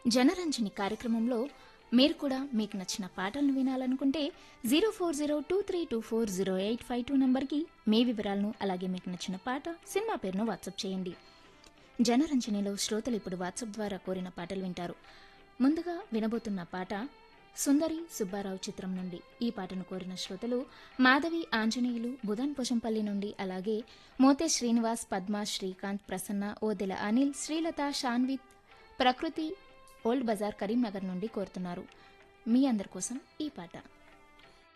జనరంజని కార్యక్రమంలో మీరు కూడా మీకు నచ్చిన పాటలను వినాలనుకుంటే zero four zero two three two four zero eight five two నంబర్కి మీ వివరాలను అలాగే మీకు నచ్చిన పాట సినిమా పేరును వాట్సాప్ చేయండి జనరంజనిలో శ్రోతలు ఇప్పుడు వాట్సాప్ ద్వారా కోరిన పాటలు వింటారు ముందుగా వినబోతున్న పాట సుందరి సుబ్బారావు చిత్రం నుండి ఈ పాటను కోరిన శ్రోతలు మాధవి ఆంజనేయులు బుధన్ పోచంపల్లి నుండి అలాగే మోతే శ్రీనివాస్ పద్మ శ్రీకాంత్ ప్రసన్న ఓదెల అనిల్ శ్రీలత షాన్విత్ ప్రకృతి ఓల్డ్ బజార్ కరీంనగర్ నుండి కోరుతున్నారు మీ అందరి కోసం ఈ పాట